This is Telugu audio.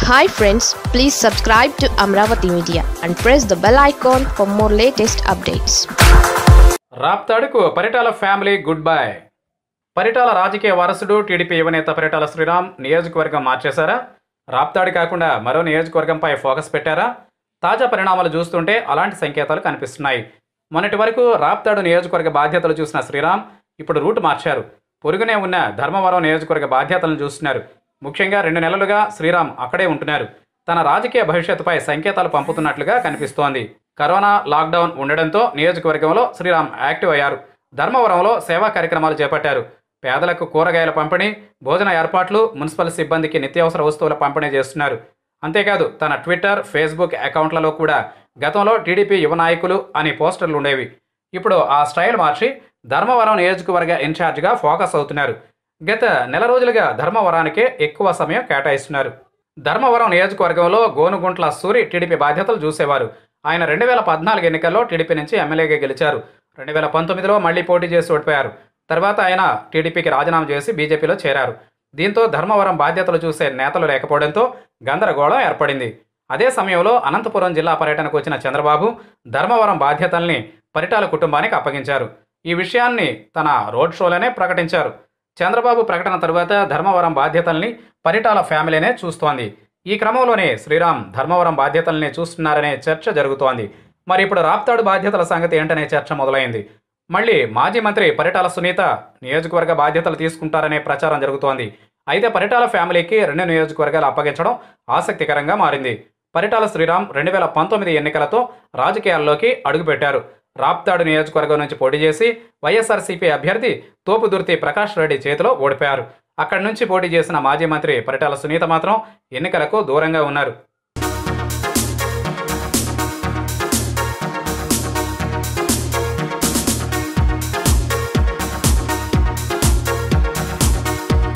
hi friends please subscribe to Amaravati media and press the bell icon for more latest updates రాప్తాడుకు Paritala family good bye Paritala రాజకీయ వారసుడు టీడీపీ యువనేత పరిటాల శ్రీరామ్ నియోజకవర్గం మార్చేశారా రాప్తాడు కాకుండా మరో నియోజకవర్గంపై ఫోకస్ పెట్టారా తాజా పరిణామాలు చూస్తుంటే అలాంటి సంకేతాలు కనిపిస్తున్నాయి మొన్నటి వరకు రాప్తాడు నియోజకవర్గ బాధ్యతలు చూసిన శ్రీరామ్ ఇప్పుడు రూట్ మార్చారు పొరుగునే ఉన్న ధర్మవరం నియోజకవర్గ బాధ్యతలను చూస్తున్నారు ముఖ్యంగా రెండు నెలలుగా శ్రీరామ్ అక్కడే ఉంటున్నారు తన రాజకీయ భవిష్యత్తుపై సంకేతాలు పంపుతున్నట్లుగా కనిపిస్తోంది కరోనా లాక్డౌన్ ఉండడంతో నియోజకవర్గంలో శ్రీరామ్ యాక్టివ్ అయ్యారు ధర్మవరంలో సేవా కార్యక్రమాలు చేపట్టారు పేదలకు కూరగాయల పంపిణీ భోజన ఏర్పాట్లు మున్సిపల్ సిబ్బందికి నిత్యావసర వస్తువుల పంపిణీ చేస్తున్నారు అంతేకాదు తన ట్విట్టర్ ఫేస్బుక్ అకౌంట్లలో కూడా గతంలో టీడీపీ యువ నాయకులు అని పోస్టర్లు ఉండేవి ఇప్పుడు ఆ స్టైల్ మార్చి ధర్మవరం నియోజకవర్గ ఇన్ఛార్జిగా ఫోకస్ అవుతున్నారు గత నెల రోజులుగా ధర్మవరానికే ఎక్కువ సమయం కేటాయిస్తున్నారు ధర్మవరం నియోజకవర్గంలో గోనుగుంట్ల సూరి టీడీపీ బాధ్యతలు చూసేవారు ఆయన రెండు వేల పద్నాలుగు ఎన్నికల్లో టీడీపీ నుంచి ఎమ్మెల్యేగా గెలిచారు రెండు వేల పంతొమ్మిదిలో మళ్లీ పోటీ చేసి ఓడిపోయారు తర్వాత ఆయన టీడీపీకి రాజీనామా చేసి బీజేపీలో చేరారు దీంతో ధర్మవరం బాధ్యతలు చూసే నేతలు లేకపోవడంతో గందరగోళం ఏర్పడింది అదే సమయంలో అనంతపురం జిల్లా పర్యటనకు వచ్చిన చంద్రబాబు ధర్మవరం బాధ్యతల్ని పరిటాల కుటుంబానికి అప్పగించారు ఈ విషయాన్ని తన రోడ్ షోలోనే ప్రకటించారు చంద్రబాబు ప్రకటన తరువాత ధర్మవరం బాధ్యతల్ని పరిటాల ఫ్యామిలీనే చూస్తోంది ఈ క్రమంలోనే శ్రీరామ్ ధర్మవరం బాధ్యతల్ని చూస్తున్నారనే చర్చ జరుగుతోంది మరి ఇప్పుడు రాప్తాడు బాధ్యతల సంగతి ఏంటనే చర్చ మొదలైంది మళ్ళీ మాజీ మంత్రి పరిటాల సునీత నియోజకవర్గ బాధ్యతలు తీసుకుంటారనే ప్రచారం జరుగుతోంది అయితే పరిటాల ఫ్యామిలీకి రెండు నియోజకవర్గాలు అప్పగించడం ఆసక్తికరంగా మారింది పరిటాల శ్రీరామ్ రెండు వేల పంతొమ్మిది ఎన్నికలతో రాజకీయాల్లోకి అడుగుపెట్టారు రాప్తాడు నియోజకవర్గం నుంచి పోటీ చేసి వైఎస్ఆర్సీపీ అభ్యర్థి తోపుదుర్తి ప్రకాష్ రెడ్డి చేతిలో ఓడిపోయారు అక్కడి నుంచి పోటీ చేసిన మాజీ మంత్రి పరిటాల సునీత మాత్రం ఎన్నికలకు దూరంగా ఉన్నారు